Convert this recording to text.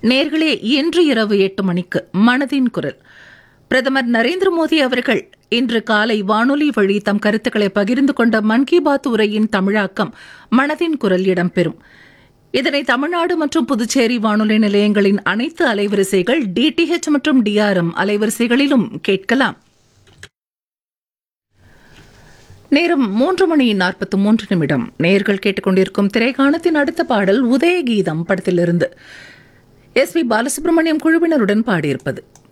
நேர்களே இன்று இரவு எட்டு மணிக்கு மனதின் குரல் பிரதமர் நரேந்திர மோடி அவர்கள் இன்று காலை வானொலி வழி தம் கருத்துக்களை பகிர்ந்து கொண்ட மன் கி பாத் உரையின் தமிழாக்கம் மனதின் குரல் இடம்பெறும் இதனை தமிழ்நாடு மற்றும் புதுச்சேரி வானொலி நிலையங்களின் அனைத்து அலைவரிசைகள் டிடிஹெச் மற்றும் டிஆர்எம் அலைவரிசைகளிலும் கேட்கலாம் நேரம் மூன்று மணி நாற்பத்தி மூன்று நிமிடம் நேர்கள் கேட்டுக்கொண்டிருக்கும் திரைக்காணத்தின் அடுத்த பாடல் உதயகீதம் படத்திலிருந்து எஸ் பி பாலசுப்ரமணியம் குழுவினருடன் பாடியிருப்பது